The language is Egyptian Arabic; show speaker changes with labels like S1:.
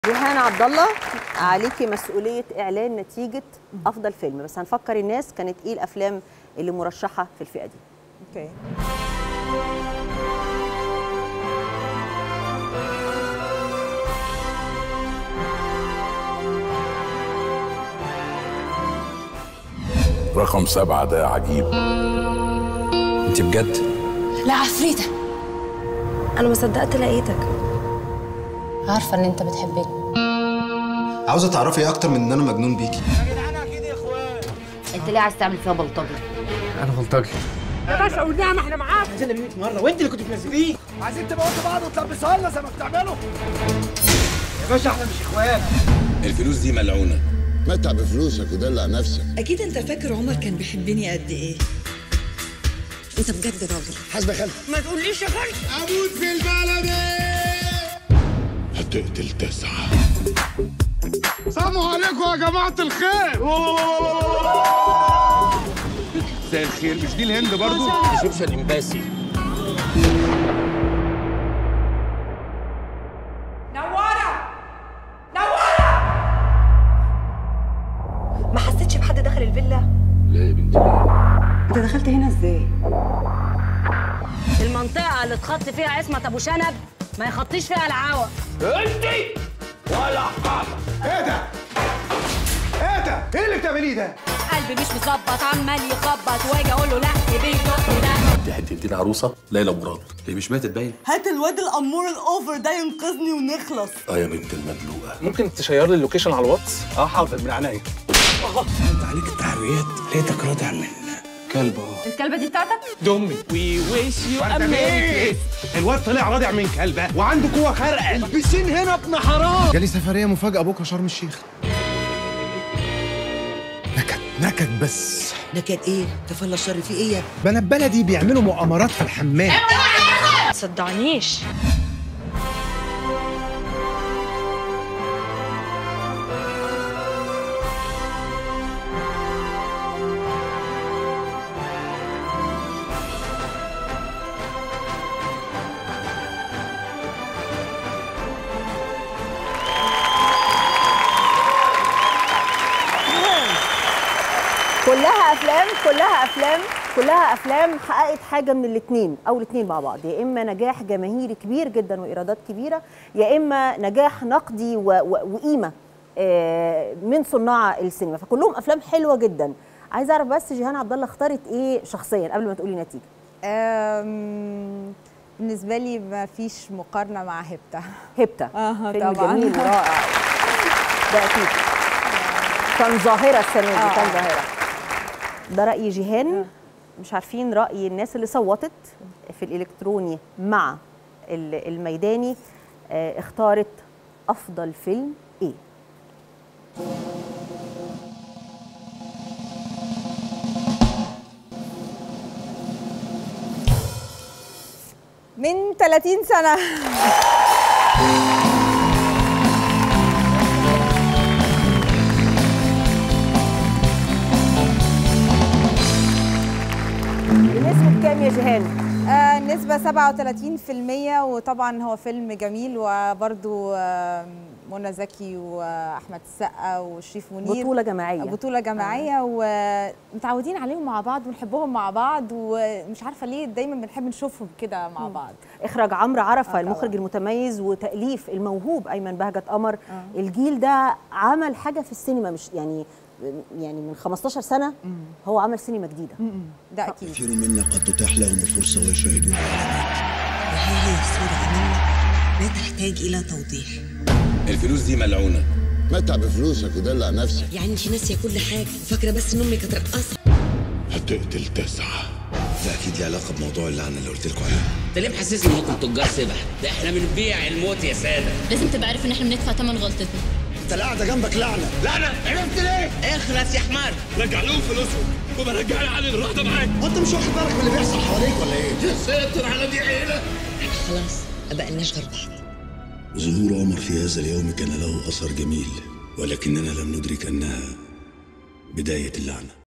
S1: جيهان عبد الله عليكي مسؤوليه اعلان نتيجه افضل فيلم بس هنفكر الناس كانت ايه الافلام اللي مرشحه في الفئه دي
S2: اوكي
S3: رقم سبعة ده عجيب
S4: انت بجد
S5: لا عفريتة أنا ما صدقت لقيتك
S6: عارفة إن أنت بتحبني
S7: عاوزه تعرفي ايه اكتر من ان انا مجنون بيكي
S6: أنت ليه عايز تعمل فيها بلطجي؟
S4: انا غلطاجي
S8: الفلوس دي ملعونه
S3: متع بفلوسك ودلع نفسك
S9: أكيد أنت فاكر عمر كان بيحبني قد إيه أنت بجد راجل
S3: حسب يا خالد
S9: ما تقوليش يا خالد
S3: اموت في البلد هتقتل تسعة سلام عليكم يا جماعة الخير
S8: زي الخير مش دي الهند برضو
S4: شبشب امباسي
S9: ما حسيتش بحد دخل الفيلا
S3: لا يا بنتي
S9: أنت دخلت هنا إزاي
S6: المنطقة اللي اتخط فيها عصمة أبو شنب ما يخطيش فيها العوى قلبي مش مظبط عمال يخبط واجي اقول له لا بيدق ده
S4: انت هتدينا عروسه ليلى مراد هي مش ماتت باين
S9: هات الواد الأمور الأوفر ده ينقذني ونخلص
S3: اه يا بنت المدلوقة
S4: ممكن تشير لي اللوكيشن على الواتس اه حاضر من عينيا
S8: عليك التحريات لقيتك رادع من
S4: كلب اهو
S6: الكلبة دي بتاعتك؟
S8: دمي وي ويش يو اميز الواد طلع رادع من كلبه وعنده قوه خارقه البسين هنا ابن حرام
S7: جالي سفريه مفاجاه بكره شرم الشيخ نكد نكد بس
S9: نكد إيه؟ كفالة الشر في إيه يا
S7: بنات بلدي بيعملوا مؤامرات في الحمام
S5: تصدعنيش
S1: كلها افلام كلها افلام كلها افلام حققت حاجه من الاثنين او الاثنين مع بعض يا اما نجاح جماهيري كبير جدا وايرادات كبيره يا اما نجاح نقدي و... و... وقيمه آه، من صناع السينما فكلهم افلام حلوه جدا عايزه اعرف بس جيهان عبد الله اختارت ايه شخصيا قبل ما تقولي نتيجه
S2: أم... بالنسبه لي ما فيش مقارنه مع هبته
S1: هبته
S2: آه،
S1: فيلم
S2: طبعاً.
S1: جميل ورائع ده اكيد كان ظاهره السنه دي
S2: آه.
S1: كان ظاهره ده راي جيهان مش عارفين راي الناس اللي صوتت في الالكتروني مع ال- الميداني آه، اختارت افضل فيلم ايه
S2: من 30 سنه
S1: بنسبه كام يا جيهان
S2: آه نسبة 37% وطبعا هو فيلم جميل وبرده منى زكي واحمد السقا وشريف منير
S1: بطوله جماعيه
S2: بطولة جماعية ومتعودين عليهم مع بعض ونحبهم مع بعض ومش عارفة ليه دايما بنحب نشوفهم كده مع بعض
S1: اخراج عمرو عرفه
S2: آه،
S1: المخرج
S2: طبعاً.
S1: المتميز وتاليف الموهوب ايمن بهجت قمر الجيل ده عمل حاجه في السينما مش يعني يعني من 15 سنه هو عمل سينما جديده
S2: ده أكيد
S3: كثير منا قد تتاح لهم الفرصة ويشاهدون العلامات
S9: وهي الصورة عموما لا تحتاج إلى توضيح
S8: الفلوس دي ملعونه
S3: متع بفلوسك ودلع نفسك
S9: يعني أنت ناسية كل حاجة فاكرة بس إن أمي كانت رقاصة
S3: هتقتل تسعة
S8: ده اكيد ليه علاقه بموضوع اللعنه اللي قلت لكم عليه
S10: انت ليه محسسني انكم تجار سبح؟ ده احنا بنبيع الموت يا ساده.
S6: لازم تبقى عارف إن إحنا بندفع تمن غلطتنا
S3: انت القعدة جنبك لعنة
S8: لعنه عرفت ليه؟
S10: اخلص يا حمار.
S8: رجع لهم فلوسهم وبرجع لي علي الرحمه معاك
S3: وانت مش واخد بالك من اللي بيحصل حواليك ولا ايه؟
S8: يا ساتر على دي عيله
S9: خلاص ما بقناش غير بعض
S3: ظهور عمر في هذا اليوم كان له أثر جميل ولكننا لم ندرك أنها بداية اللعنة